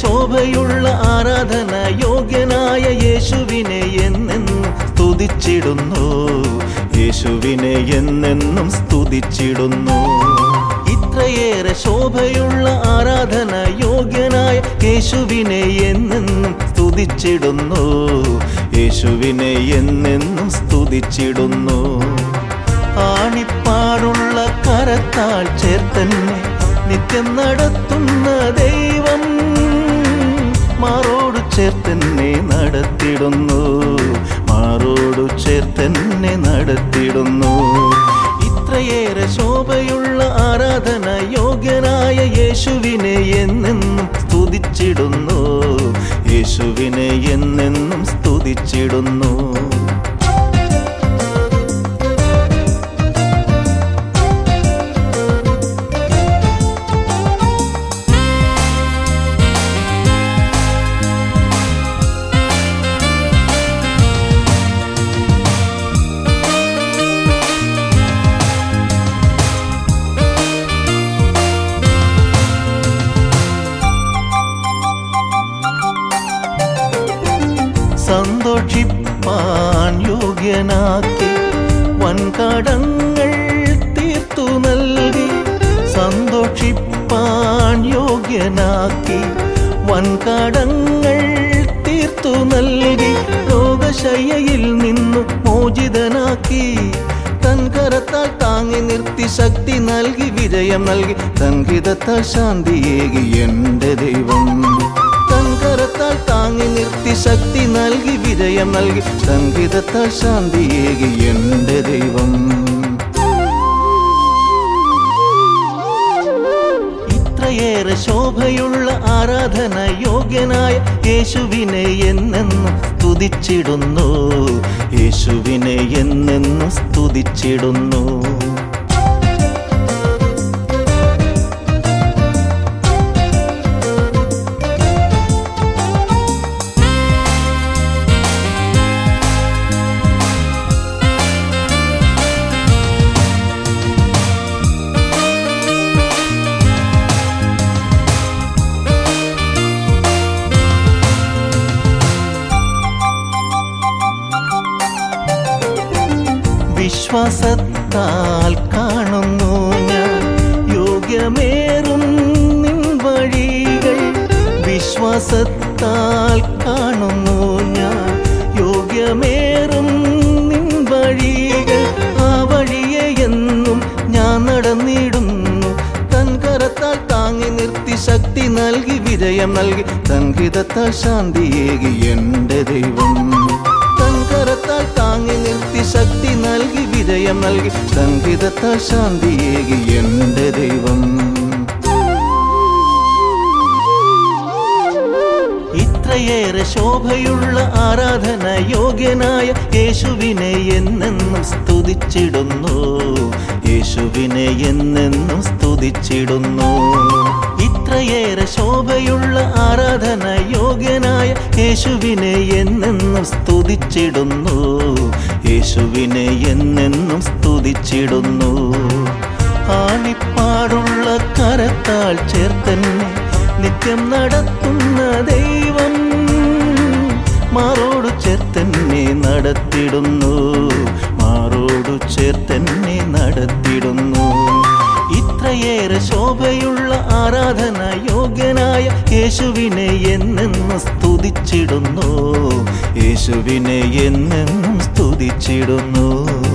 ശോഭയുള്ള ആരാധന യോഗ്യനായ യേശുവിനെ എന്നെന്നും സ്തുതിച്ചിടുന്നു യേശുവിനെ എന്നെന്നും സ്തുതിച്ചിടുന്നു ഇത്രയേറെ ശോഭയുള്ള ആരാധന യോഗ്യനായ യേശുവിനെ എന്നെന്നും സ്തുതിച്ചിടുന്നു യേശുവിനെ എന്നെന്നും സ്തുതിച്ചിടുന്നു ആണിപ്പാടുള്ള കരത്താൽ ചേർത്തന്നെ നിത്യം നടത്തുന്ന ദൈവം മാറോട് ചേർത്തെന്നെ നടത്തിടുന്നു മാറോട് ചേർത്തെന്നെ നടത്തിടുന്നു ഇത്രയേറെ ശോഭയുള്ള ആരാധന യോഗ്യനായ യേശുവിനെ എന്നെന്നും സ്തുതിച്ചിടുന്നു യേശുവിനെ എന്നെന്നും സ്തുതിച്ചിടുന്നു സന്തോഷിപ്പാൻ യോഗ്യനാക്കി വൻകടങ്ങൾ തീർത്തു നൽകി സന്തോഷിപ്പാൻ യോഗ്യനാക്കി വൻകടങ്ങൾ തീർത്തു നൽകി ലോകശയ്യയിൽ നിന്നു മോചിതനാക്കി തൻ കരത്താൽ താങ്ങി നിർത്തി ശക്തി നൽകി വിജയം നൽകി തൻഹിതത്താൽ ശാന്തിയേകി എൻ്റെ ദൈവം തൻ കരത്താൽ താങ്ങി നിർത്തി ശക്തി നൽകി വിജയം നൽകി സംഗീതത്താൽ ശാന്തിയേകി എൻ്റെ ദൈവം ഇത്രയേറെ ശോഭയുള്ള ആരാധന യോഗ്യനായ യേശുവിനെ എന്നെന്നും സ്തുതിച്ചിടുന്നു യേശുവിനെ എന്നെന്നും സ്തുതിച്ചിടുന്നു വിശ്വാസത്താൽ കാണുന്നു ഞാൻ യോഗ്യമേറും നിൻ വഴികൾ വിശ്വാസത്താൽ കാണുന്നു ഞാൻ യോഗ്യമേറും നിൻ വഴികൾ ആ വഴിയെ എന്നും ഞാൻ നടന്നിടുന്നു തൻ കരത്താൽ താങ്ങി നിർത്തി ശക്തി നൽകി വിജയം നൽകി സംഗീതത്താൽ ശാന്തിയേകി എൻ്റെ ദൈവം തൻ കരത്താൽ താങ്ങി നിർത്തി ശക്തി നൽകി വിജയം നൽകി സംഗീതത്താൽ ശാന്തിയേകി എൻ്റെ ദൈവം ഇത്രയേറെ ശോഭയുള്ള ആരാധന യോഗ്യനായ യേശുവിനെ എന്നെന്നും സ്തുതിച്ചിടുന്നു യേശുവിനെ എന്നെന്നും സ്തുതിച്ചിടുന്നു ഇത്രയേറെ ശോഭയുള്ള ആരാധന യോഗ്യനായ യേശുവിനെ എന്നെന്നും സ്തുതിച്ചിടുന്നു യേശുവിനെ എന്നെന്നും സ്തുതിച്ചിടുന്നു ആണിപ്പാടുള്ള കരത്താൽ ചേർത്തന്നെ നിത്യം നടത്തുന്ന ദൈവം മാറോട് ചേർത്തെന്നെ നടത്തിടുന്നു മാറോട് ചേർത്തെന്നെ നടത്തിടുന്നു ഇത്രയേറെ ശോഭയുള്ള ആരാധന യോഗ്യനായ യേശുവിനെ എന്നെന്നും സ്തുതിച്ചിടുന്നു യേശുവിനെ എന്നെന്നും സ്തുതിച്ചിടുന്നു